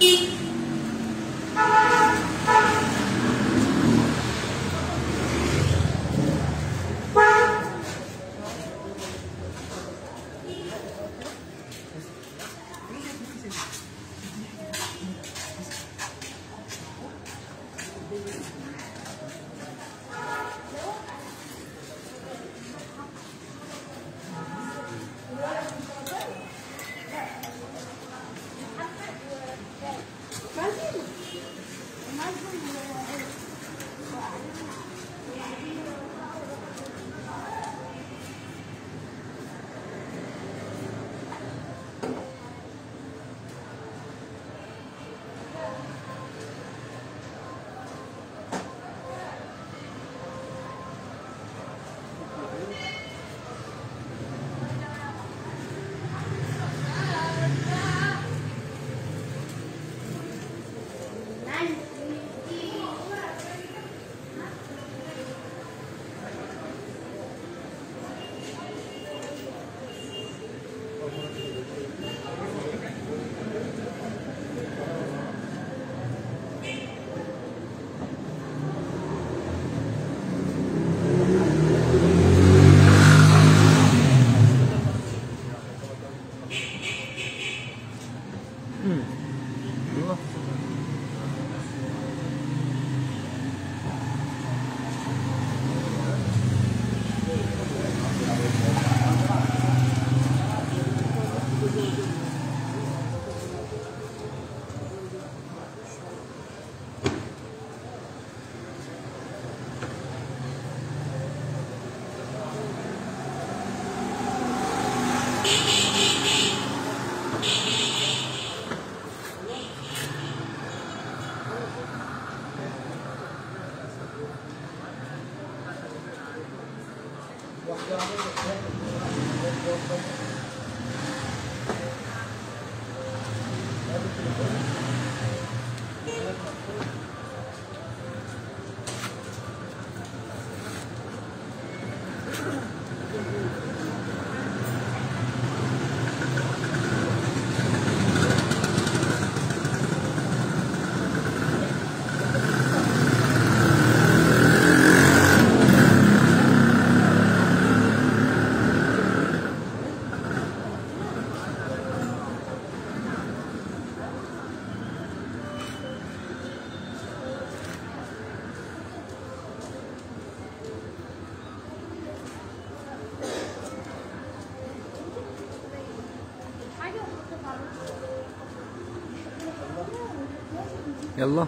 يلا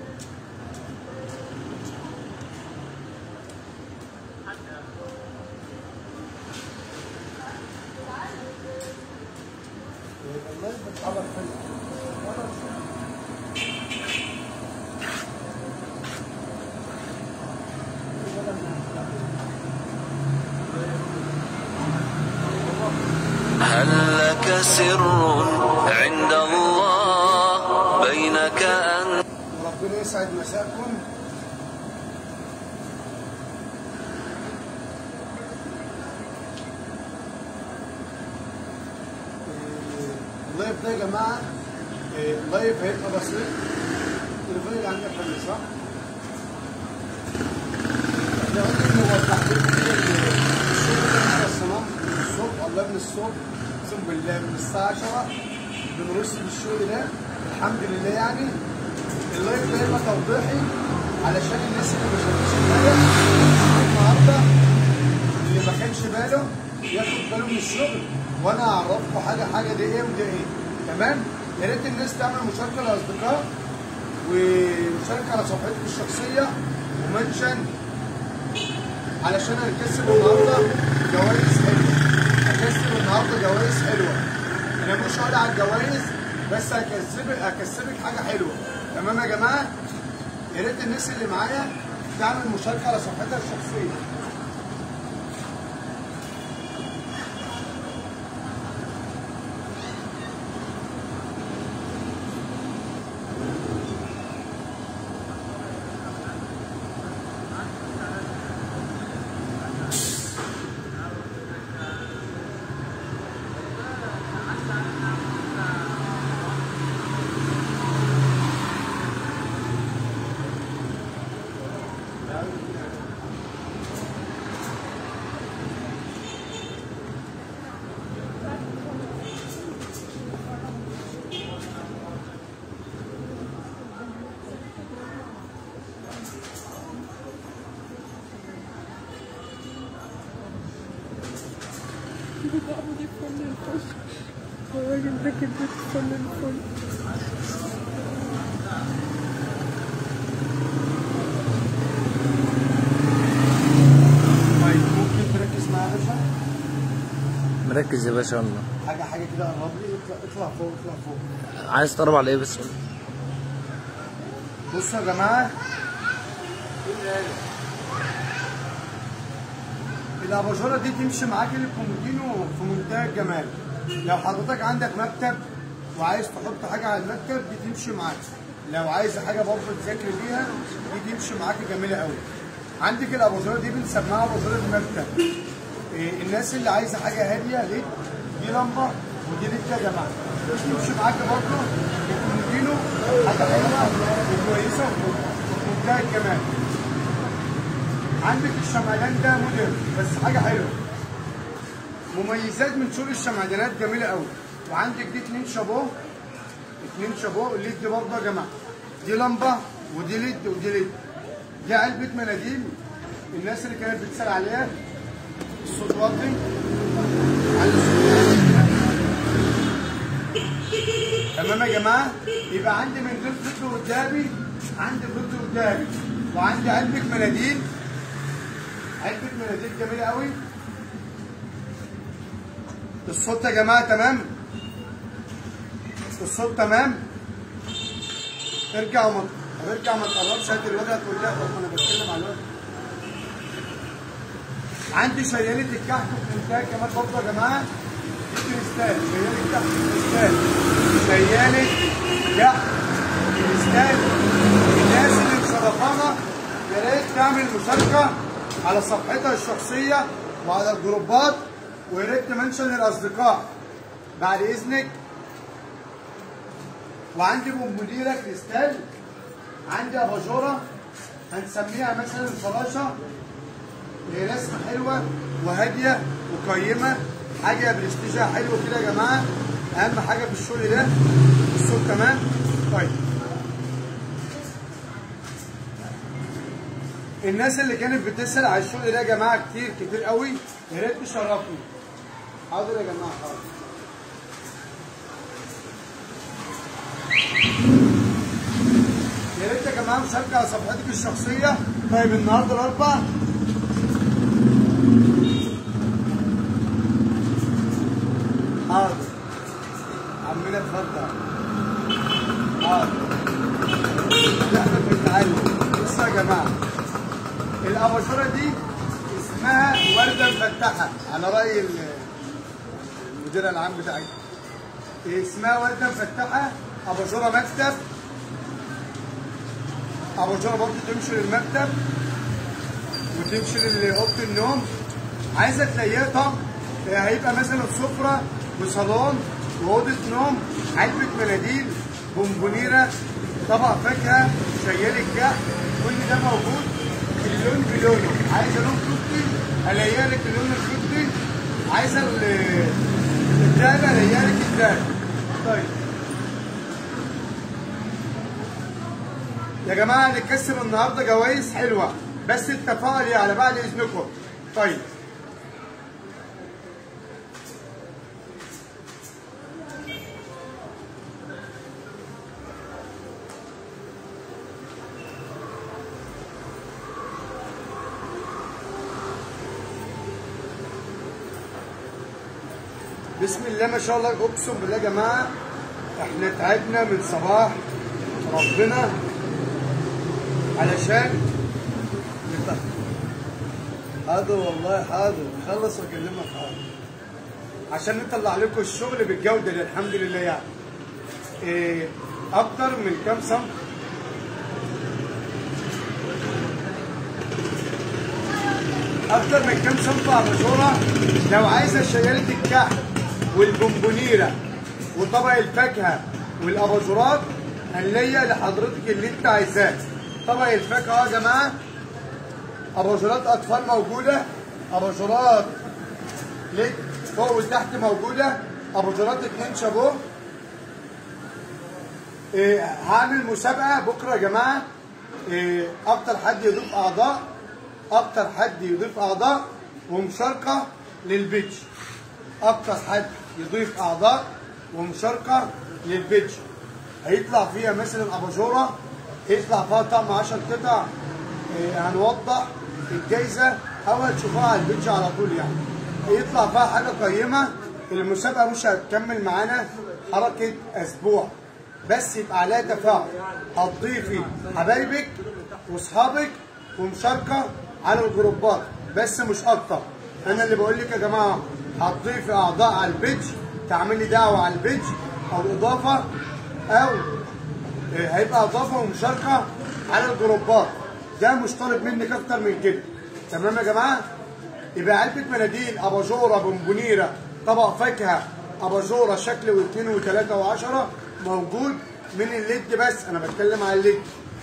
هل لك سر عند الله بينك أن ربنا يسعد مساكم إيه، اللايف ده يا جماعه إيه، اللايف هيبقى بسيط التليفون اللي عندك حلو صح؟ احنا قلنا نوضح لكم كده الصوت ده على الصنم الصوت الله من الصوت اقسم بالله من الساعه 10 بنرص بالشغل ده الحمد لله يعني اللايف ده يبقى توضيحي علشان الناس اللي ما شافتش الحاجه النهارده اللي ما خدش باله ياخد باله من الشغل وانا اعرفكم حاجه حاجه دي ايه ودي ايه تمام يا ريت الناس تعمل مشاركه لاصدقاء ومشاركه على صفحتكم الشخصيه ومنشن علشان هنكسب النهارده جوائز حلوه هكسب النهارده جوائز حلوه انا مش هقول على الجوائز بس هكسبك هكسبك حاجه حلوه تمام يا جماعه يا ريت الناس اللي معايا تعمل مشاركه على صفحتها الشخصيه الراجل ده كده فل الفل طيب ممكن تركز معايا يا باشا مركز يا باشا والله حاجه حاجه كده قرب لي اطلع اطلع فوق اطلع فوق عايز تقرب على ايه بس بصوا يا جماعه الاباجوره دي تمشي معاك الكومودينو في منتهى الجمال لو حضرتك عندك مكتب وعايز تحط حاجه على المكتب دي تمشي معاك لو عايز حاجه برضه تذاكر بيها دي تمشي معاك جميله قوي عندك الاباجوره دي بنسميها اباجوره المكتب إيه الناس اللي عايزه حاجه هاديه ليه دي لمبه ودي ليد يا جماعه دي تمشي معاك برضه الكومودينو حاجه حلوه وكويسه وفي منتهى الجمال عندك الشمعدان ده موديل بس حاجه حلوه مميزات من سوق الشمعدانات جميله قوي وعندك دي اتنين شابوه اتنين شابوه الليد دي برضه يا جماعه دي لمبه ودي ليد ودي ليد دي علبه مناديل الناس اللي كانت بتسال عليها الصوت واطي على الصوت تمام يا جماعه يبقى عندي من غير فطر قدامي عندي فطر قدامي وعندي علبه مناديل علبه مناديل جميله قوي الصوت يا جماعه تمام الصوت تمام ارجع وما ارجع ما تقربش هات الورقه كلها طب ما انا بتكلم على الورقه عندي شيالة الكحك وكريستال كمان برضه يا جماعه دي كريستال شيالة كحك كريستال شيالة كحك كريستال الناس اللي مشرفانا يا ريت تعمل مشاركه على صفحتها الشخصيه وعلى الجروبات ويا ريت تمنشن الاصدقاء بعد اذنك وعندي بومبوليره كريستال عندي اباجوره هنسميها مثلا الفراشه هي رسمه حلوه وهاديه وقيمه حاجه برستيجها حلو كده يا جماعه اهم حاجه في الشغل ده الصوت كمان طيب الناس اللي كانت بتسال على الشغل ده يا جماعه كتير كتير قوي يا ريت تشرفني حاضر يا جماعه حاضر يا ريت يا جماعه مشاركه على صفحتك الشخصيه طيب النهارده الاربعاء حاضر عمنا اتفضل حاضر لا احنا بنتعلم بصوا يا جماعه الاباجوره دي اسمها ورده مفتحه على راي ال- المدير العام بتاعي اسمها ورده مفتحه اباجوره مكتب اباجوره برضه تمشي للمكتب وتمشي لاوضه النوم عايزه تلاقيها طب هيبقى مثلا سفره وصالون واوضه نوم علبه مناديل بونبونيره طبق فاكهه شيال الكحك كل ده موجود اللون بلونه عايزه لون فضي الاقيها لك اللون الفضي عايزه ال- الدهب الاقيها لك الدهب طيب يا جماعه هنكسب النهارده جوائز حلوه بس التفاعل على بعد اذنكم طيب بسم الله ما شاء الله اقسم بالله يا جماعه احنا تعبنا من صباح ربنا علشان نطلع. حاضر والله حاضر خلص واكلمك حاضر عشان نطلع لكم الشغل بالجوده دي الحمد لله يعني إيه اكتر من كام سم اكتر من كام سم اباجوره لو عايزه شياله الكحك والبونبونيره وطبق الفاكهه والاباجورات هنلاقي لحضرتك اللي انت عايزاه طبق الفاكهه اهو يا جماعه اباجورات اطفال موجوده اباجورات ليك فوق وتحت موجوده اباجورات اتنين شابوه إيه هعمل مسابقه بكره يا جماعه إيه اكتر حد يضيف اعضاء اكتر حد يضيف اعضاء ومشاركه للبيتش اكتر حد يضيف اعضاء ومشاركه للبيتش هيطلع فيها مثلا اباجوره يطلع فيها طقم 10 قطع إيه، هنوضح الجايزه او هتشوفوها على البيتش على طول يعني يطلع فيها حاجه قيمه المسابقه مش هتكمل معانا حركه اسبوع بس يبقى عليها تفاعل هتضيفي حبايبك واصحابك ومشاركه على الجروبات بس مش اكتر انا اللي بقول لك يا جماعه هتضيفي اعضاء على البيتش تعملي دعوه على البيتش او اضافه او إيه، هيبقى اضافه ومشاركه على الجروبات ده مش طالب منك اكتر من كده تمام يا جماعه يبقى علبه مناديل اباجوره بونبونيره طبق فاكهه اباجوره شكل واثنين وثلاثه وعشره موجود من الليد بس انا بتكلم على الليد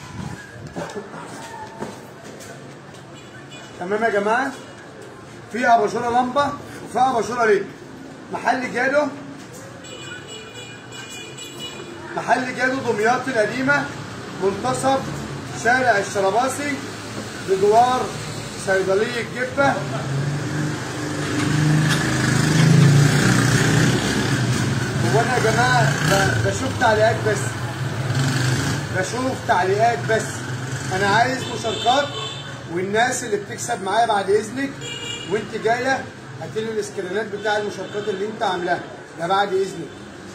تمام يا جماعه في اباجوره لمبه وفي اباجوره ليد محل جادو محل جادو دمياط القديمه منتصف شارع الشرباسي بجوار صيدليه جبه هو انا يا جماعه ب- بشوف تعليقات بس بشوف تعليقات بس انا عايز مشاركات والناس اللي بتكسب معايا بعد اذنك وانت جايه هاتي لي الاسكرينات بتاع المشاركات اللي انت عاملاها ده بعد اذنك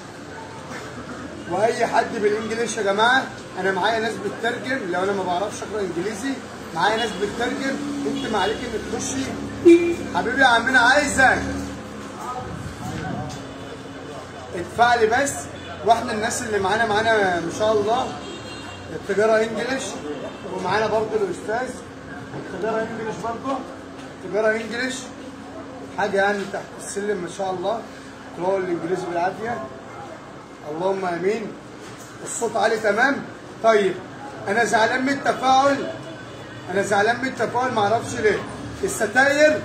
واي حد بالانجليش يا جماعه انا معايا ناس بتترجم لو انا ما بعرفش اقرا انجليزي معايا ناس بتترجم انت ما عليك انك تخشي حبيبي يا عمنا عايزك ادفع لي بس واحنا الناس اللي معانا معانا ما شاء الله التجاره انجليش ومعانا برضه الاستاذ التجاره انجليش برضه تجاره انجليش حاجه يعني تحت السلم ما شاء الله قراءه الانجليزي بالعافيه اللهم امين الصوت عالي تمام طيب انا زعلان من التفاعل انا زعلان من التفاعل ما اعرفش ليه الستاير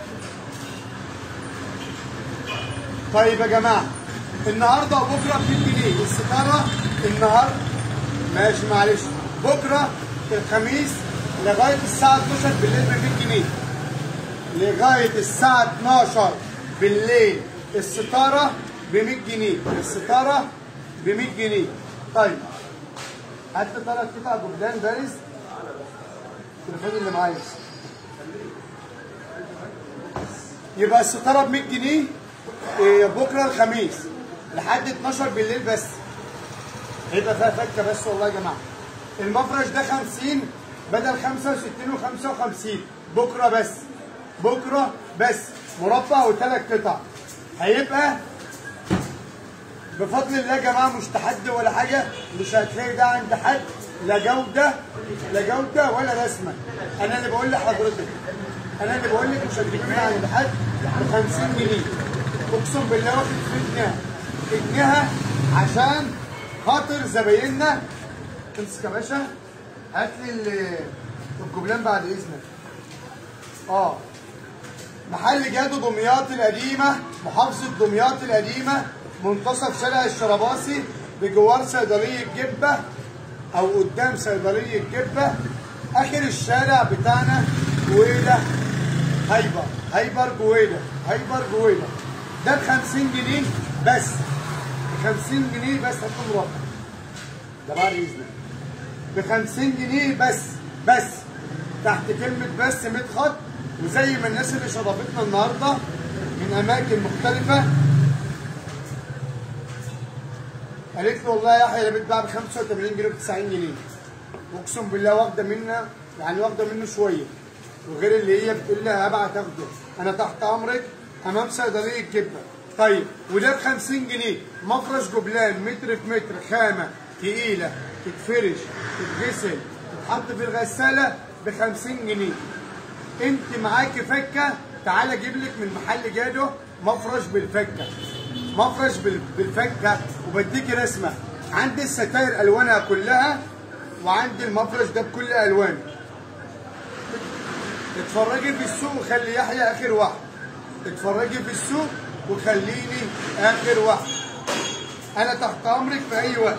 طيب يا جماعه النهارده وبكره ب 100 جنيه الستاره النهارده ماشي معلش بكره الخميس لغايه الساعه 12 بالليل ب 100 جنيه لغايه الساعه 12 بالليل الستاره ب 100 جنيه الستاره ب 100 جنيه طيب هات لي ثلاث قطع جبلان بارز التليفون اللي معايا يبقى الستاره ب 100 جنيه إيه، بكره الخميس لحد 12 بالليل بس هيبقى فيها فكه بس والله يا جماعه المفرش ده 50 بدل 65 و55 بكره بس بكره بس مربع وثلاث قطع هيبقى بفضل الله يا جماعه مش تحدي ولا حاجه مش هتلاقي ده عند حد لا جوده لا جوده ولا رسمه انا اللي بقول لحضرتك انا اللي بقول لك مش هتجيب من عند حد ب 50 جنيه اقسم بالله واخد في جنيه جنيها عشان خاطر زبايننا امسك يا باشا هات لي ال- الجبلان بعد اذنك اه محل جادو دمياط القديمة محافظة دمياط القديمة منتصف شارع الشرباسي بجوار صيدلية جبة أو قدام صيدلية جبة آخر الشارع بتاعنا جويلة هايبر هايبر جويلة هايبر جويلة ده ب 50 جنيه بس ب 50 جنيه بس هتكون مربع ده بعد إذنك ب 50 جنيه بس بس تحت كلمة بس 100 خط وزي ما الناس اللي شرفتنا النهارده من أماكن مختلفة قالت له والله يا يحيى بتباع ب 85 جنيه ب 90 جنيه اقسم بالله واخده منا يعني واخده منه شويه وغير اللي هي بتقول لي هبعت اخده انا تحت امرك امام صيدليه جبه طيب وده ب 50 جنيه مفرش جبلان متر في متر خامه تقيله تتفرش تتغسل تتحط في الغساله ب 50 جنيه انت معاكي فكه تعالى اجيب لك من محل جادو مفرش بالفكه مفرش بال- بالفكه وبديكي رسمه عندي الستاير الوانها كلها وعندي المفرش ده بكل الوانه اتفرجي في السوق وخلي يحيى اخر واحد اتفرجي في السوق وخليني اخر واحد انا تحت امرك في اي وقت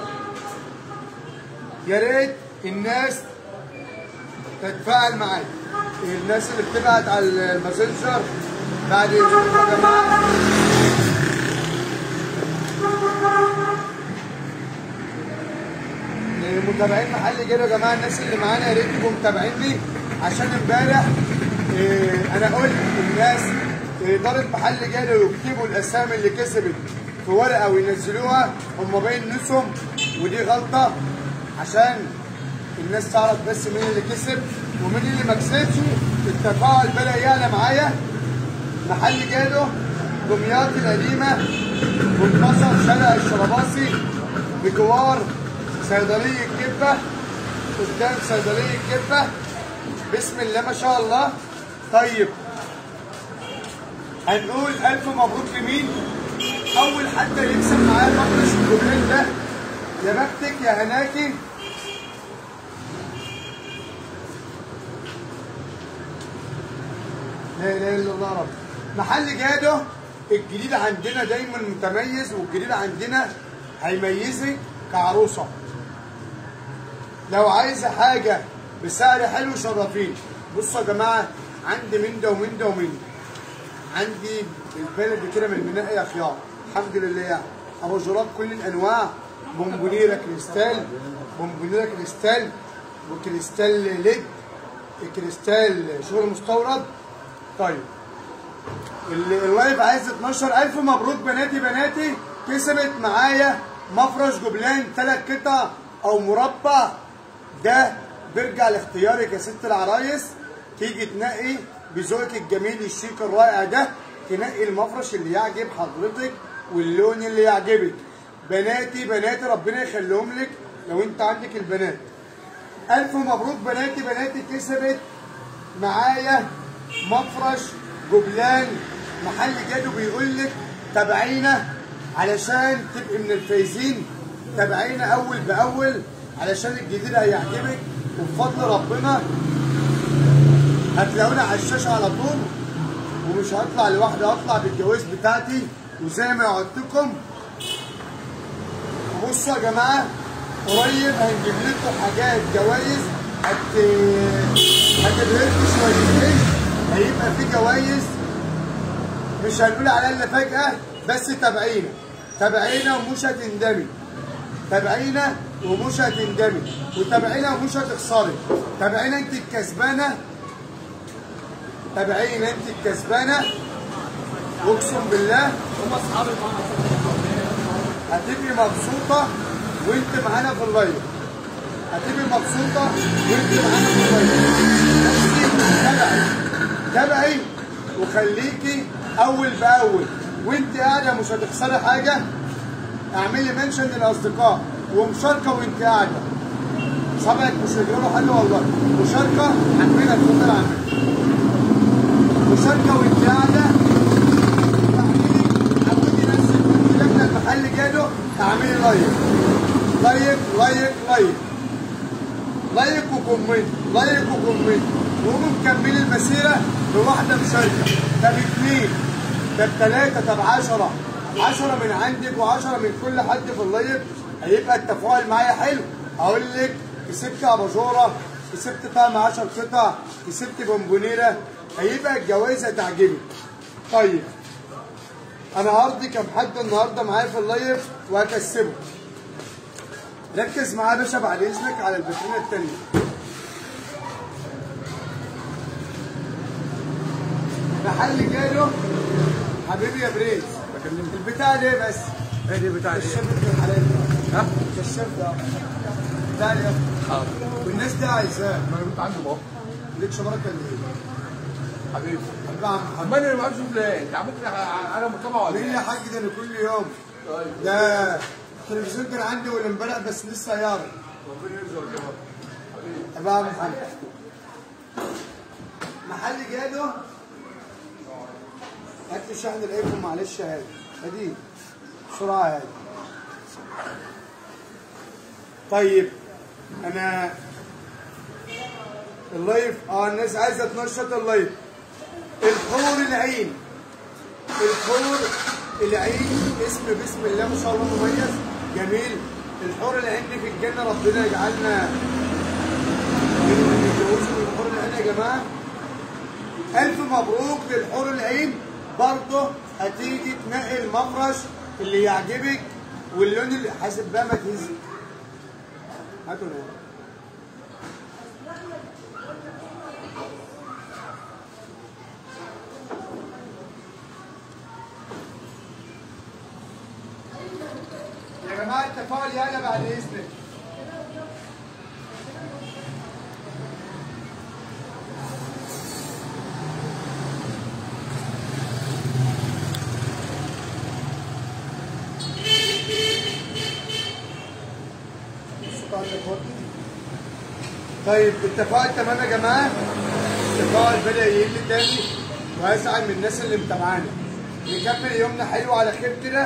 يا ريت الناس تتفاعل معايا الناس اللي بتبعت على الماسنجر بعد اذنكم يا جماعه متابعين محل جاله يا جماعه الناس اللي معانا يا ريت تبقوا متابعيني عشان امبارح إيه انا قلت للناس اداره محل جاله يكتبوا الاسامي اللي كسبت في ورقه وينزلوها هم باين نسهم ودي غلطه عشان الناس تعرف بس مين اللي كسب ومين اللي ما كسبش التفاعل بدا يعلى معايا محل جاله دمياط القديمه منتصف شارع الشرباصي بجوار صيدليه الكبه قدام صيدليه الكبه بسم الله ما شاء الله طيب هنقول الف مبروك لمين اول حد يكسب معايا مقدس الجمهور ده يا بختك يا هناكي لا اله الا الله رب محل جادو الجديد عندنا دايما متميز والجديد عندنا هيميزك كعروسه لو عايزه حاجه بسعر حلو شرفيني بصوا يا جماعه عندي من ده ومن ده ومن ده عندي البلد كده من المنقى يا خيار الحمد لله يعني اباجورات كل الانواع بونبونيرا كريستال بونبونيرا كريستال وكريستال ليد كريستال شغل مستورد طيب ال- اللايف عايز 12000 مبروك بناتي بناتي كسبت معايا مفرش جبلان ثلاث قطع او مربع ده بيرجع لاختيارك يا ست العرايس تيجي تنقي بذوقك الجميل الشيك الرائع ده تنقي المفرش اللي يعجب حضرتك واللون اللي يعجبك بناتي بناتي ربنا يخليهم لك لو انت عندك البنات الف مبروك بناتي بناتي كسبت معايا مفرش جبلان محل جادو بيقول لك تابعينا علشان تبقي من الفايزين تابعينا اول باول علشان الجديد هيعجبك وبفضل ربنا هتلاقونا على الشاشه على طول ومش هطلع لوحدي هطلع بالجواز بتاعتي وزي ما وعدتكم بصوا يا جماعه قريب هنجيب لكم حاجات جوائز هت هتبهركم شويتين هيبقى في جوائز مش هنقول عليها الا فجأة بس تابعينا تابعينا ومش هتندمي تابعينا ومش هتندمي وتابعينا ومش هتخسري تابعينا انت الكسبانة تابعينا انت الكسبانة واقسم بالله هم اصحاب هتبقي مبسوطة وانت معانا في اللايف هتبقي مبسوطة وانت معانا في اللايف بس تابعي تابعي وخليكي أول بأول وانت قاعدة مش هتخسري حاجة اعملي منشن للأصدقاء ومشاركة وانت قاعدة صبعك مش رجاله حل والله مشاركة عمنا اتفضل عمنا مشاركة وانت قاعدة تعملي عودي نفسك وانت داخله المحل جاله تعملي لايك لايك لايك لايك لايك وكومنت لايك وكومنت وقوموا مكملين المسيره بواحده مشاركه طب اثنين طب ثلاثه طب 10 10 من عندك و10 من كل حد في اللايف هيبقى التفاعل معايا حلو اقول لك كسبت اباجوره كسبت طعم 10 قطع كسبت بونبونيره هيبقى الجوائز هتعجبك طيب انا هرضي كام حد النهارده معايا في اللايف وهكسبه ركز معايا يا باشا بعد اذنك على الفاترينا التانية محل جاله حبيبي يا بريز البتاع ده بس ايه دي بتاع الشاب ابن الحلال ده ها؟ الشاب ده بتاع ده حاضر والناس دي عايزاه ما انا كنت عنده اهو ليك شبركه اللي حبيبي حبيبي يا عم محمد امال انا ما اعرفش ليه انت عملت على متابعه ولا مين يا ايه؟ حاج ده انا كل يوم طيب ده التلفزيون كان عندي ولا امبارح بس لسه يارا ربنا يرزقك يا رب حبيبي يا عم محمد محل جادو هات لي شحن الايفون معلش يا هادي هادي بسرعه يا هادي طيب انا اللايف اه الناس عايزه تنشط اللايف الحور العين الحور العين اسم بسم الله ما شاء الله مميز جميل الحور العين دي في الجنه ربنا يجعلنا من اللي يتجوزوا من الحور العين يا جماعه ألف مبروك للحور العين برضه هتيجي تنقي المفرش اللي يعجبك واللون اللي حاسب بقى ما تهزي هاتوا نور يا جماعه التفاعل يلا بعد اذنك طيب التفاعل تمام يا جماعه التفاعل بدا يقل تاني وهسعد من الناس اللي متابعانا نكمل يومنا حلو على خير كده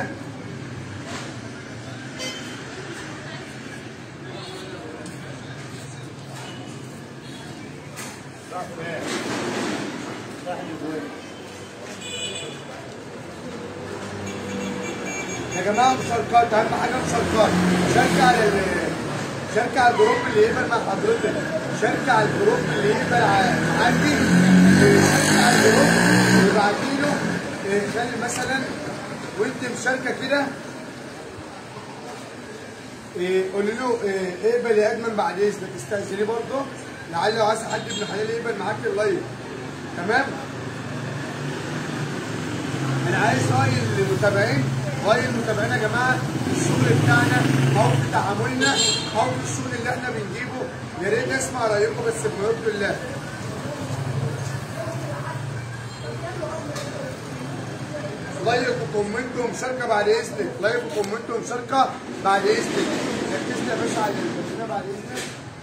يا جماعه مشاركات اهم حاجه مشاركات شارك على ال- شارك على الجروب اللي يقبل مع حضرتك شارك على الجروب اللي يقبل ع- عندي شارك على الجروب وابعتي له إيه، خلي مثلا وانت مشاركه كده إيه، قولي له إيه، اقبل يا اجمل بعد اذنك استاذني برضه لعل لو عايز حد ابن حلال يقبل معاك اللايف تمام انا عايز راي المتابعين راي المتابعين يا جماعه في الشغل بتاعنا او في تعاملنا او في الشغل اللي احنا بنجيبه يا ريت اسمع رايكم بس بما الله لايك وكومنت ومشاركه بعد اذنك لايك وكومنت ومشاركه بعد اذنك ركزنا يا باشا على الفيديو بعد اذنك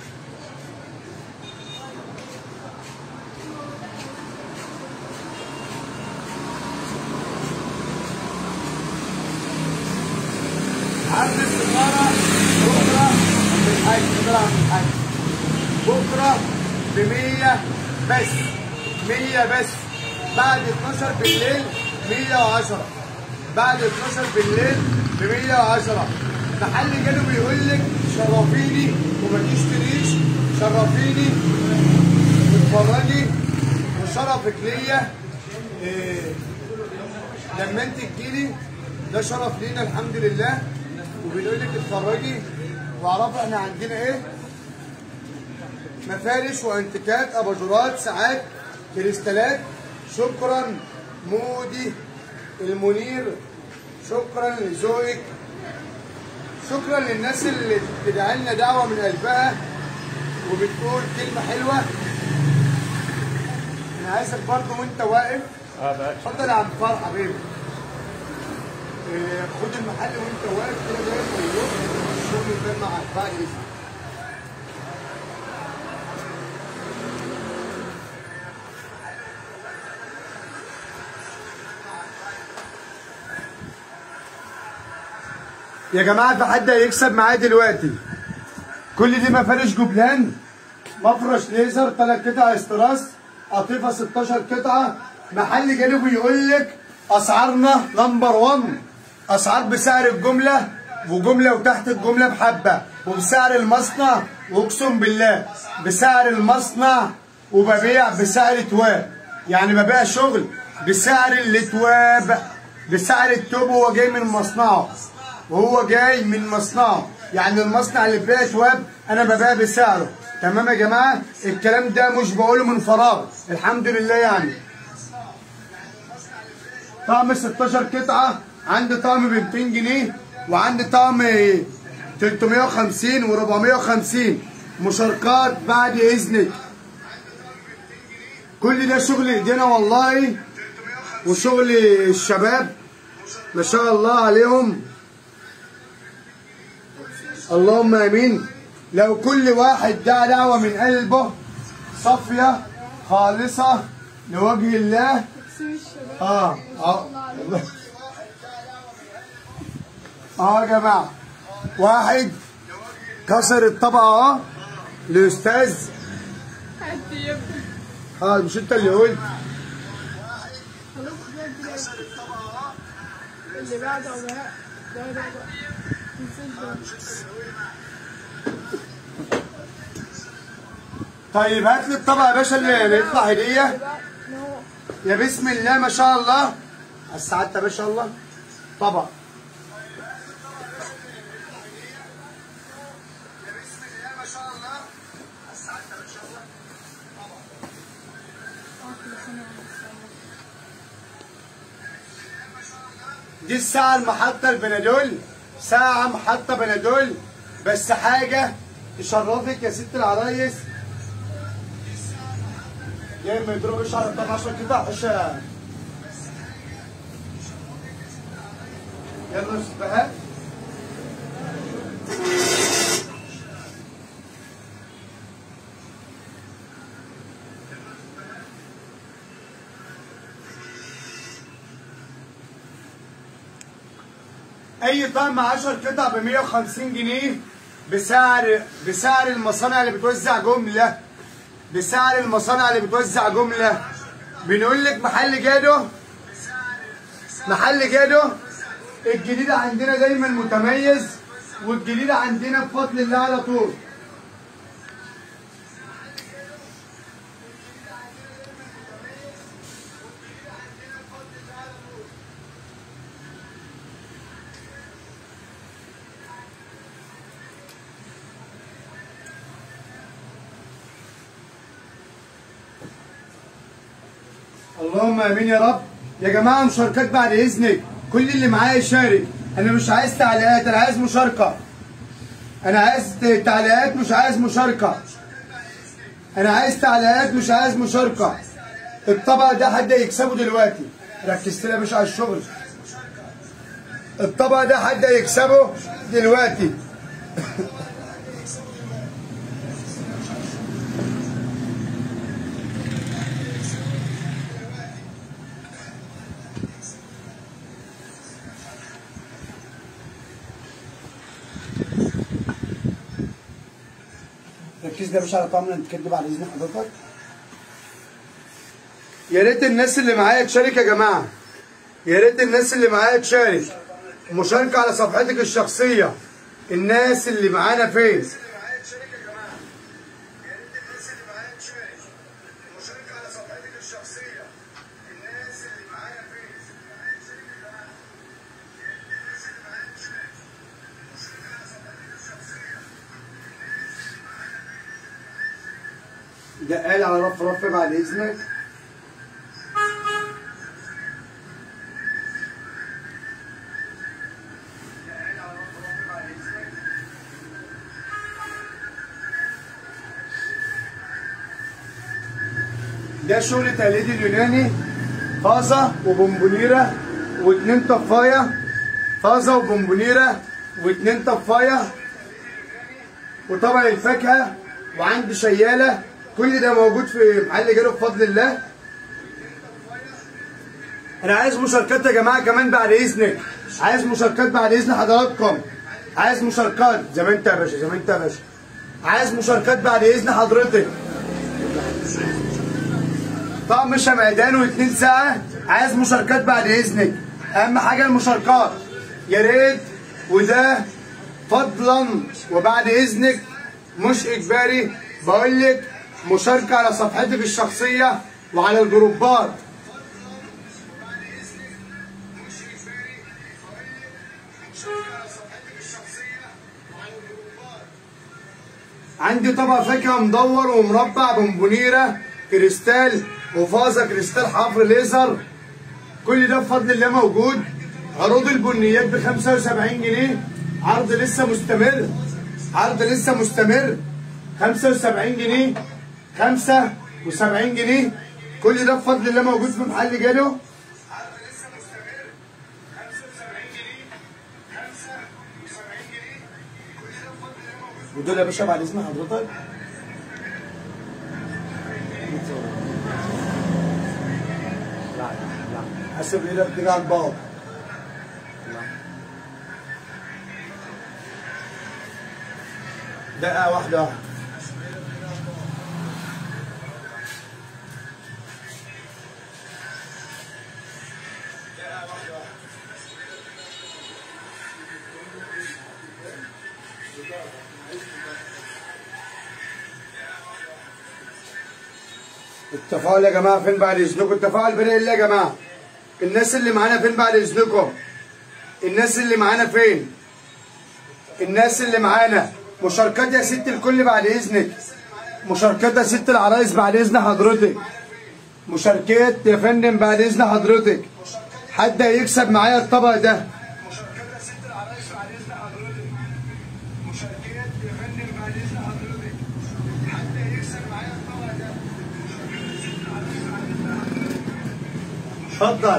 عند السفارة بكرة بالحج بكرة عند الحج بكرة ب 100 بس 100 بس بعد 12 بالليل 110 بعد 12 بالليل ب 110 محل جاله بيقول لك شرفيني وما تشتريش شرفيني واتفرجي وشرفك ليا إيه لما انت تجيلي ده شرف لينا الحمد لله وبنقول لك اتفرجي واعرفي احنا عندنا ايه مفارش وانتكات اباجورات ساعات كريستالات شكرا مودي المنير شكرا لذوقك شكرا للناس اللي بتدعي لنا دعوه من قلبها وبتقول كلمه حلوه انا عايزك برضه وانت واقف اتفضل يا عم فرح حبيبي إيه، خد المحل وانت واقف كده زي الطيور الشغل يبان معاك بعد اذنك يا جماعه في حد هيكسب معايا دلوقتي كل دي مفارش جبلان مفرش ليزر ثلاث قطع استراس قطيفه 16 قطعه محل جانبي يقول لك اسعارنا نمبر 1 اسعار بسعر الجمله وجمله وتحت الجمله بحبه وبسعر المصنع واقسم بالله بسعر المصنع وببيع بسعر تواب يعني ببيع شغل بسعر الاتواب بسعر التوب وهو جاي من مصنعه وهو جاي من مصنعه يعني المصنع اللي بيبيع تواب انا ببيع بسعره تمام يا جماعه الكلام ده مش بقوله من فراغ الحمد لله يعني طقم 16 قطعه عندي طقم ب 200 جنيه وعندي طقم 350 و450 مشاركات بعد اذنك كل ده شغل ايدينا والله وشغل الشباب ما شاء الله عليهم اللهم امين لو كل واحد دعا دعوه من قلبه صافيه خالصه لوجه الله اه اه اه يا جماعه واحد كسر الطبقه اه الاستاذ حد يبقى اه مش انت اللي قلت خلاص بقى كده. اللي بعده بقى ده ده بقى نسيت ده. طيب هات لي الطبق يا باشا اللي اللي يطلع هديه بقى إن هو يا بسم الله ما شاء الله السعادة ما شاء الله طبق دي الساعة المحطة البنادول ساعة محطة بنادول بس حاجة تشرفك يا ست العرايس يا اما يضربوا شعر بتاع 10 قطع عشان يلا سبهات اي طقم 10 قطع ب 150 جنيه بسعر بسعر المصانع اللي بتوزع جمله بسعر المصانع اللي بتوزع جمله بنقول لك محل جادو محل جادو الجديد عندنا دايما متميز والجديد عندنا بفضل الله على طول اللهم امين يا رب يا جماعه مشاركات بعد اذنك كل اللي معايا يشارك انا مش عايز تعليقات انا عايز مشاركه انا عايز تعليقات مش عايز مشاركه انا عايز تعليقات مش عايز مشاركه الطبق ده حد يكسبه دلوقتي ركزت لي يا باشا على الشغل الطبق ده حد يكسبه دلوقتي ركزنا يا باشا على طعمنا نتكدب على اذن حضرتك يا ريت الناس اللي معايا تشارك يا جماعه يا ريت الناس اللي معايا تشارك مشاركه على صفحتك الشخصيه الناس اللي معانا فين ده قال على رف رف بعد اذنك ده شغل تقليدي اليوناني فازة وبونبونيرة واتنين طفاية فازة وبونبونيرة واتنين طفاية وطبق الفاكهة وعندي شيالة كل ده موجود في محل جاله بفضل الله انا عايز مشاركات يا جماعه كمان بعد اذنك عايز مشاركات بعد اذن حضراتكم عايز مشاركات زي ما انت يا باشا زي ما انت يا باشا عايز مشاركات بعد اذن حضرتك طقم شمعدان واتنين ساعة عايز مشاركات بعد اذنك اهم حاجة المشاركات يا ريت وده فضلا وبعد اذنك مش اجباري بقول لك مشاركة على صفحتك الشخصية وعلى الجروبات عندي طبق فاكهة مدور ومربع بونبونيرة كريستال وفازة كريستال حفر ليزر كل ده بفضل الله موجود عروض البنيات ب 75 جنيه عرض لسه مستمر عرض لسه مستمر 75 جنيه 75 جنيه كل ده بفضل الله موجود في محل جالو ودول يا باشا بعد اذن حضرتك حسب ايدك تيجي على الباب دقيقة واحدة واحدة التفاعل يا جماعه فين بعد اذنكم التفاعل بين الله يا جماعه الناس اللي معانا فين بعد اذنكم الناس اللي معانا فين الناس اللي معانا مشاركات يا ست الكل بعد اذنك مشاركات يا ست العرايس بعد اذن حضرتك مشاركات يا فندم بعد اذن حضرتك حد هيكسب معايا الطبق ده مشاركات يا ست العرايس بعد اذن حضرتك مشاركات يا فندم بعد اذن حضرتك حد هيكسب معايا الطبق ده مشاركات يا ست العرايس بعد اذن حضرتك اتفضل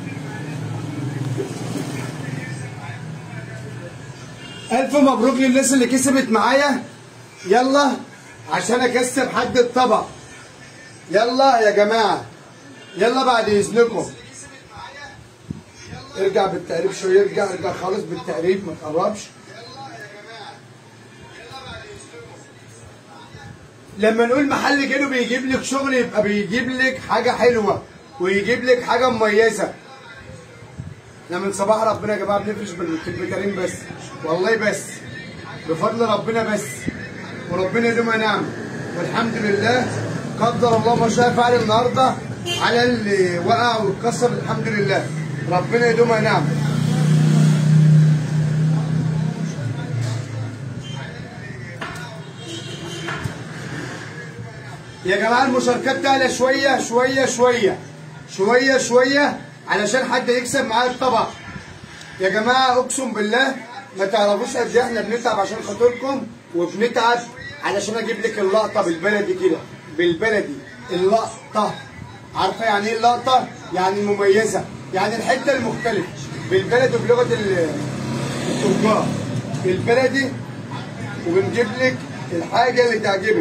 ألف مبروك للناس اللي كسبت معايا يلا عشان أكسب حد الطبق يلا يا جماعة يلا بعد إذنكم ارجع بالتقريب شوية ارجع ارجع خالص بالتقريب ما تقربش لما نقول محل جاله بيجيب لك شغل يبقى بيجيب لك حاجة حلوة ويجيب لك حاجة مميزة احنا من صباح ربنا يا جماعة بنفرش بالكريم بس والله بس بفضل ربنا بس وربنا يدومها نعم والحمد لله قدر الله ما شاء فعل النهارده على اللي وقع واتكسر الحمد لله ربنا يدومها نعم يا جماعه المشاركات تعلى شويه شويه شويه شويه شويه علشان حد يكسب معايا الطبق يا جماعه اقسم بالله ما تعرفوش قد ايه احنا بنتعب عشان خاطركم وبنتعب علشان اجيب لك اللقطه بالبلدي كده بالبلدي اللقطه عارفه يعني ايه اللقطه؟ يعني المميزه يعني الحته المختلفه بالبلدي وبلغه ال- التجار بالبلدي وبنجيب لك الحاجه اللي تعجبك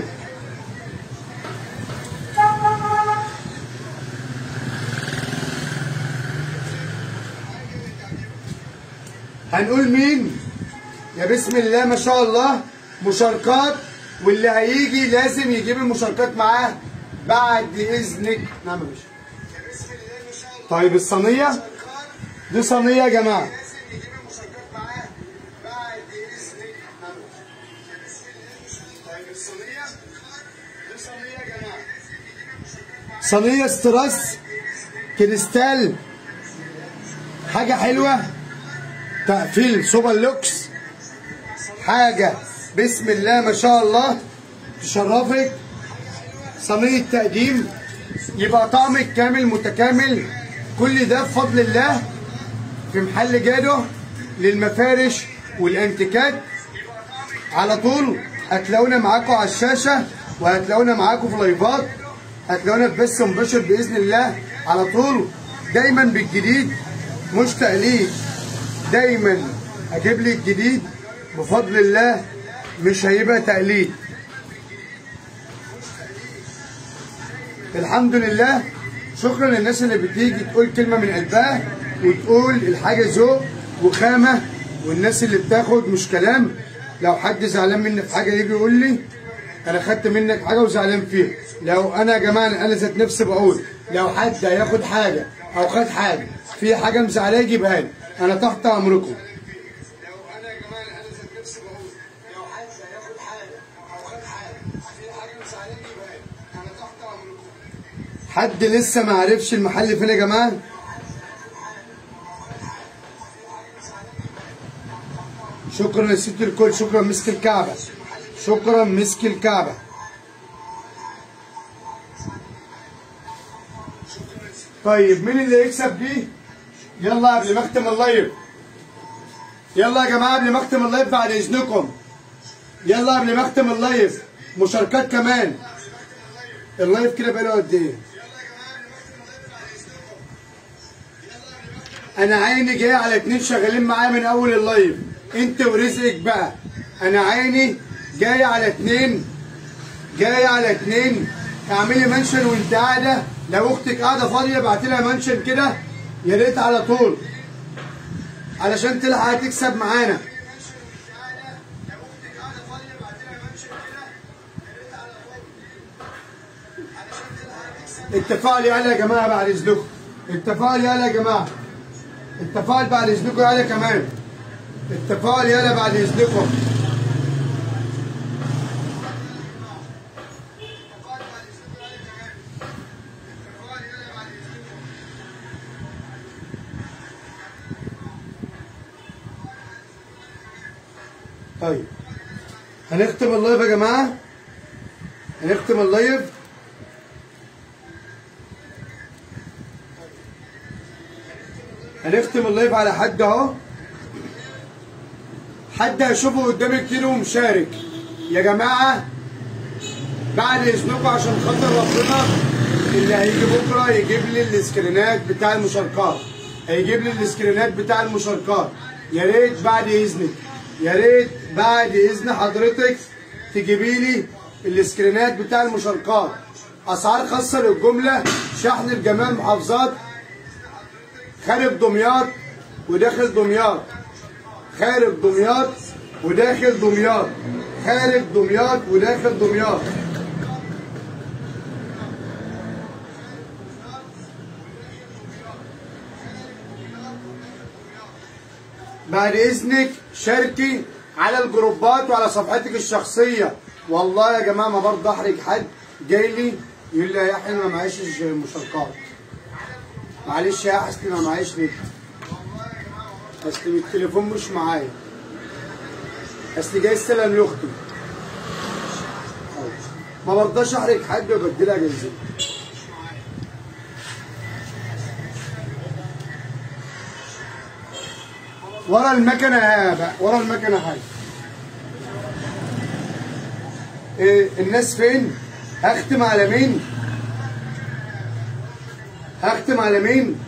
هنقول مين يا بسم الله ما شاء الله مشاركات واللي هيجي لازم يجيب المشاركات معاه بعد اذنك نعم يا باشا طيب الصينيه دي صينيه يا جماعه صينيه استراس كريستال حاجه حلوه تقفيل سوبر لوكس حاجة بسم الله ما شاء الله تشرفك صينية تقديم يبقى طعمك كامل متكامل كل ده بفضل الله في محل جادو للمفارش والانتيكات على طول هتلاقونا معاكم على الشاشة وهتلاقونا معاكم في لايفات هتلاقونا في بث مباشر بإذن الله على طول دايما بالجديد مش تقليد دايما اجيب لك جديد بفضل الله مش هيبقى تقليد الحمد لله شكرا للناس اللي بتيجي تقول كلمه من قلبها وتقول الحاجه ذوق وخامه والناس اللي بتاخد مش كلام لو حد زعلان مني في حاجه يجي يقول لي انا خدت منك حاجه وزعلان فيها لو انا يا جماعه انا ذات نفسي بقول لو حد هياخد حاجه او خد حاجه في حاجه مزعلاه يجيبها لي انا تحت امركم لو انا يا جماعه انا ذات نفسي بقول لو حد هياخد حاجه او خد حاجه في حاجه مزعلاه يجيبها لي انا تحت امركم حد لسه ما عرفش المحل فين يا جماعه شكرا يا ست الكل شكرا مسك الكعبه شكرا مسك الكعبه طيب مين اللي يكسب دي يلا قبل ما اختم اللايف يلا يا جماعه قبل ما اختم اللايف بعد اذنكم يلا قبل ما اختم اللايف مشاركات كمان اللايف كده بقاله قد ايه انا عيني جاي على اتنين شغالين معايا من اول اللايف انت ورزقك بقى انا عيني جاي على اتنين جاي على اتنين اعملي منشن وانت قاعده لو اختك قاعده فاضيه ابعت لها منشن كده يا ريت على طول علشان تلحق تكسب معانا التفاعل يعلى يا جماعه بعد اذنكم التفاعل يعلى يا جماعه التفاعل بعد اذنكم يعلى كمان التفاعل يعلى بعد اذنكم طيب هنختم اللايف يا جماعه هنختم اللايف هنختم اللايف على حد اهو حد هيشوفه قدام الكيلو ومشارك يا جماعه بعد اذنكم عشان خاطر ربنا اللي هيجي بكره يجيب لي السكرينات بتاع المشاركات هيجيب لي السكرينات بتاع المشاركات يا ريت بعد اذنك يا ريت بعد اذن حضرتك تجيبي لي السكرينات بتاع المشاركات اسعار خاصه للجمله شحن لجميع المحافظات خارج دمياط وداخل دمياط خارج دمياط وداخل دمياط خارج دمياط وداخل دمياط بعد اذنك شاركي على الجروبات وعلى صفحتك الشخصيه والله يا جماعه ما برضه احرج حد جاي لي يقول لي يا يحيى انا ما معيش مشاركات معلش يا حسن انا معيش نت اصل التليفون مش معايا اصل جاي استلم لاختي ما برضاش احرج حد وبديلها جايزه ورا المكنه يا بقى ورا المكنه حاجه إيه الناس فين هختم على مين هختم على مين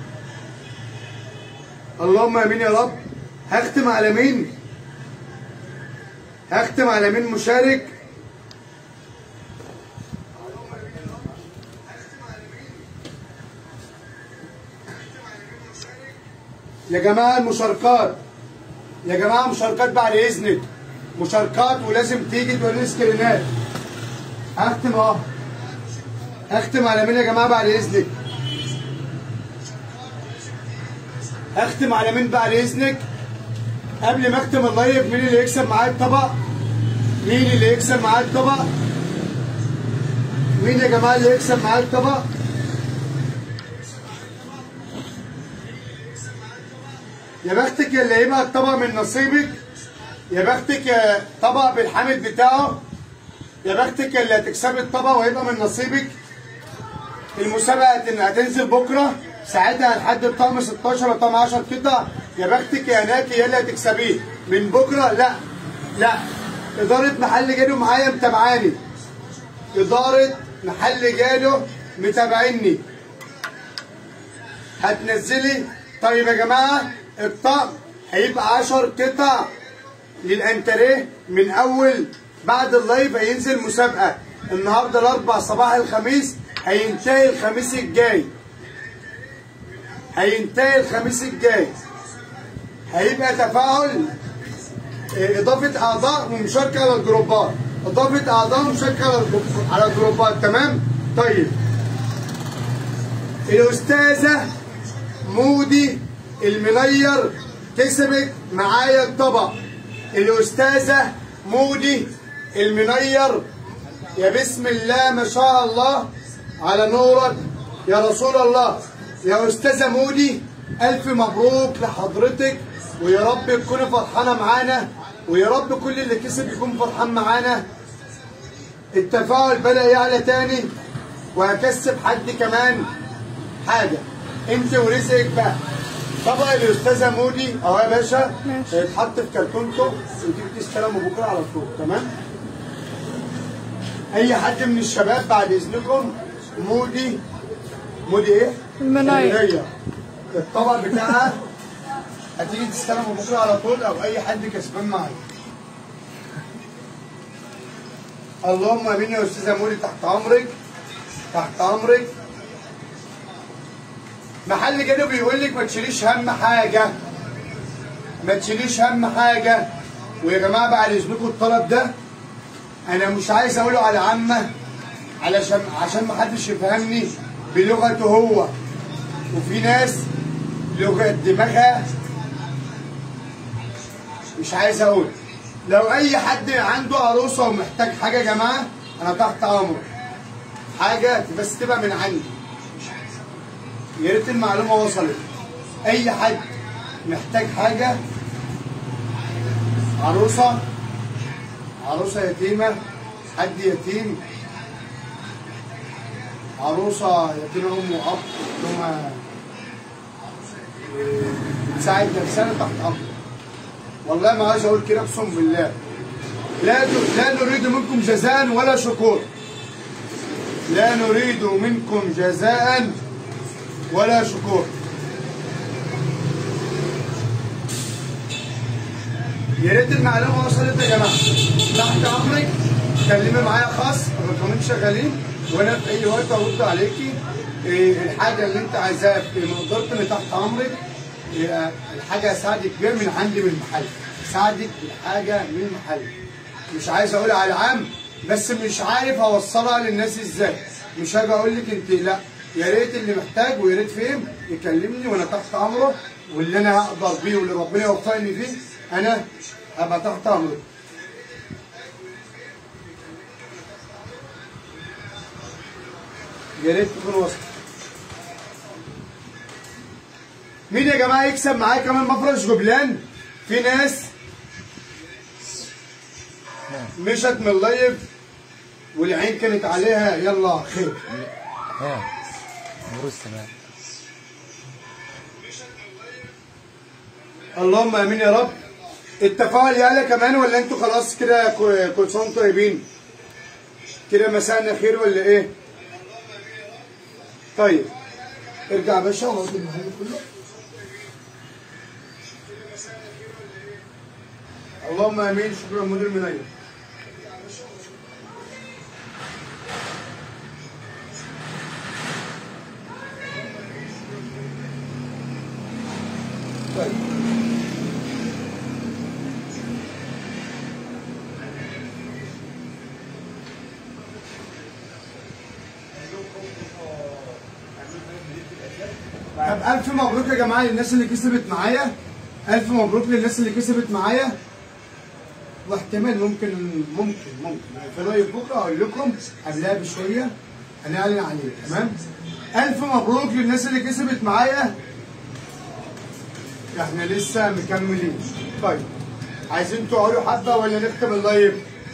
اللهم امين يا رب هختم على مين هختم على مين مشارك يا جماعه المشاركات يا جماعه مشاركات بعد اذنك مشاركات ولازم تيجي تقول لي سكرينات هختم اهو هختم على مين يا جماعه بعد اذنك هختم على مين بعد اذنك قبل ما اختم اللايف مين اللي يكسب معايا الطبق مين اللي يكسب معايا الطبق مين يا جماعه اللي يكسب معايا الطبق يا بختك يا اللي هيبقى الطبق من نصيبك يا بختك يا طبق بالحامد بتاعه يا بختك يا اللي هتكسبي الطبق وهيبقى من نصيبك المسابقه هتن- هتنزل بكره ساعتها هنحدد طقم 16 وطقم 10 قطع يا بختك يا ناكي يا اللي هتكسبيه من بكره لا لا اداره محل جادو معايا متابعاني اداره محل جادو متابعيني هتنزلي طيب يا جماعه الطقم هيبقى 10 قطع للانتريه من اول بعد اللايف هينزل مسابقه النهارده الاربع صباح الخميس هينتهي الخميس الجاي هينتهي الخميس الجاي هيبقى تفاعل إيه، اضافه اعضاء ومشاركه على الجروبات اضافه اعضاء ومشاركه على الجروب- على الجروبات تمام طيب الاستاذه مودي المنير كسبت معايا الطبق الاستاذه مودي المنير يا بسم الله ما شاء الله على نورك يا رسول الله يا استاذه مودي الف مبروك لحضرتك ويا رب تكوني فرحانه معانا ويا رب كل اللي كسب يكون فرحان معانا التفاعل بدا يعلى تاني وهكسب حد كمان حاجه انت ورزقك بقى طبق الاستاذه مودي اهو يا باشا ماشي. هيتحط في كرتونته وتيجي تستلمه بكره على طول تمام اي حد من الشباب بعد اذنكم مودي مودي ايه؟ المناير. المناير. الطبق بتاعها هتيجي تستلمه بكره على طول او اي حد كسبان معايا اللهم امين يا استاذه مولي تحت امرك تحت امرك محل كده بيقول لك ما تشيليش هم حاجه ما تشيليش هم حاجه ويا جماعه بعد اذنكم الطلب ده انا مش عايز اقوله على عامه علشان عشان ما حدش يفهمني بلغته هو وفي ناس لغه دماغها مش عايز اقول لو اي حد عنده عروسه ومحتاج حاجه يا جماعه انا تحت امره حاجه بس تبقى من عندي يا ريت المعلومه وصلت اي حد محتاج حاجه عروسه عروسه يتيمه حد يتيم عروسه يتيمه ام واب ثم تساعد نفسنا تحت امر والله ما عايز اقول كده اقسم بالله لا لا نريد منكم جزاء ولا شكور لا نريد منكم جزاء ولا شكور يا ريت المعلومه وصلت يا جماعه تحت امرك كلمي معايا خاص الرقمين شغالين وانا في اي وقت ارد عليكي إيه الحاجه اللي انت عايزاها في مقدرتي اللي تحت امرك إيه الحاجه اساعدك بيها من عندي من المحل اساعدك بالحاجه من المحل مش عايز اقول على العام بس مش عارف اوصلها للناس ازاي مش هاجي اقول لك انت لا يا ريت اللي محتاج ويا ريت فهم يكلمني وانا تحت امره واللي انا هقدر بيه واللي ربنا يوفقني فيه انا هبقى تحت امره يا ريت تكون وصل مين يا جماعه يكسب معايا كمان مفرش جبلان في ناس مشت من اللايف والعين كانت عليها يلا خير ها نور السماء اللهم امين يا رب التفاعل يعلى كمان ولا انتوا خلاص كده كو- كل سنه وانتم طيبين كده مساءنا خير ولا ايه طيب ارجع يا باشا وقعد المحل كله اللهم امين شكرا مدير منير طيب طب ألف مبروك يا جماعة للناس اللي كسبت معايا ألف مبروك للناس اللي كسبت معايا واحتمال ممكن ممكن ممكن في لايف بكرة أقول لكم قبلها بشوية هنعلن عليه تمام ألف مبروك للناس اللي كسبت معايا احنا لسه مكملين طيب عايزين تقعدوا حبة ولا نختم اللايف؟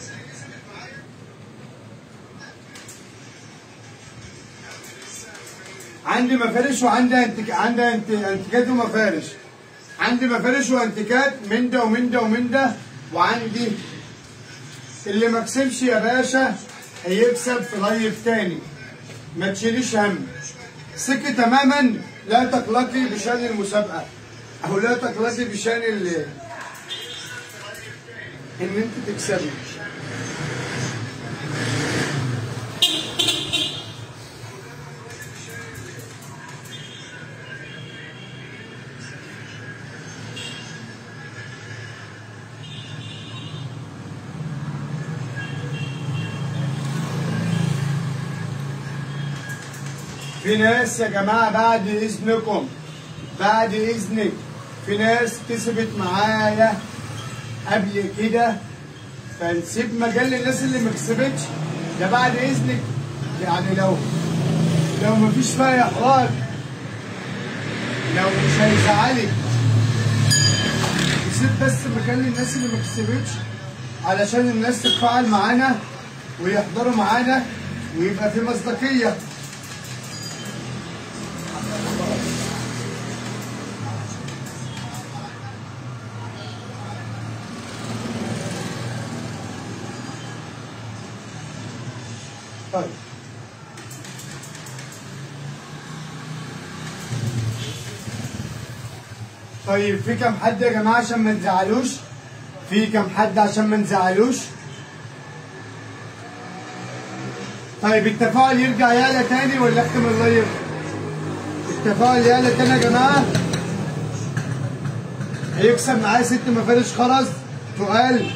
عندي مفارش وعندي انتك... عندي انت... انتكات ومفارش عندي مفارش وانتكات من ده ومن ده ومن ده وعندي اللي ما كسبش يا باشا هيكسب في لايف تاني ما تشيليش هم ثقي تماما لا تقلقي بشان المسابقه او لا تقلقي بشان ال... ان انت تكسبي في ناس يا جماعة بعد إذنكم بعد إذنك في ناس كسبت معايا قبل كده فنسيب مجال للناس اللي ما كسبتش ده بعد إذنك يعني لو لو مفيش فيها إحراج لو مش هيزعلك نسيب بس مكان للناس اللي ما كسبتش علشان الناس تتفاعل معانا ويحضروا معانا ويبقى في مصداقيه طيب طيب في كم حد يا جماعه عشان ما نزعلوش في كم حد عشان ما نزعلوش طيب التفاعل يرجع يعلى تاني ولا اختم اللايف التفاعل يعلى تاني يا جماعه هيكسب معايا ست مفارش خرز تقال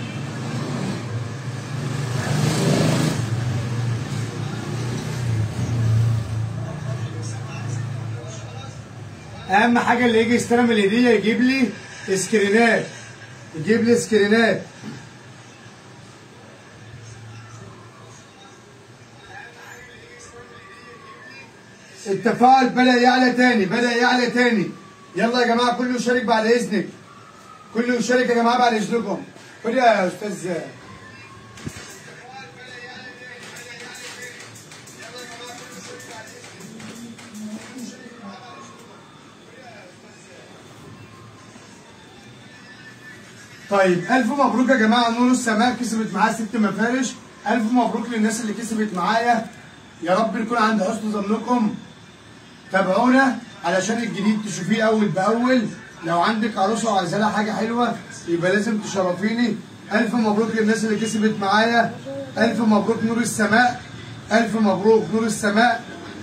اهم حاجه اللي يجي يستلم الهديه يجيب لي سكرينات يجيب لي سكرينات التفاعل بدا يعلى تاني بدا يعلى تاني يلا يا جماعه كله يشارك بعد اذنك كله يشارك يا جماعه بعد اذنكم خد يا استاذ طيب الف مبروك يا جماعه نور السماء كسبت معايا ست مفارش الف مبروك للناس اللي كسبت معايا يا رب نكون عند حسن ظنكم تابعونا علشان الجديد تشوفيه اول باول لو عندك عروسه وعايزه لها حاجه حلوه يبقى لازم تشرفيني الف مبروك للناس اللي كسبت معايا الف مبروك نور السماء الف مبروك نور السماء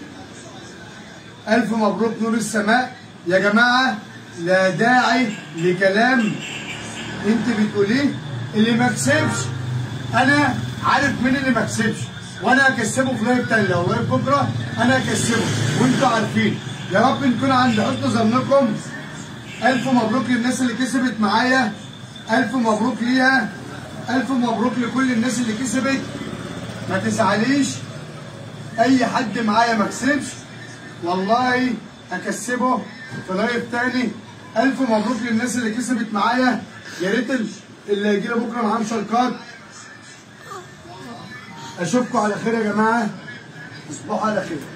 الف مبروك نور السماء يا جماعه لا داعي لكلام انت بتقوليه اللي ما كسبش انا عارف مين اللي ما كسبش وانا هكسبه في لايف تاني لو لايف بكره انا هكسبه وانتوا عارفين يا رب نكون عند حسن ظنكم الف مبروك للناس اللي كسبت معايا الف مبروك ليها الف مبروك لكل الناس اللي كسبت ما تزعليش اي حد معايا ما كسبش والله اكسبه في لايف تاني الف مبروك للناس اللي كسبت معايا يا ريت ال- اللي هيجي لي بكره معاه مشاركات اشوفكم على خير يا جماعه تصبحوا على خير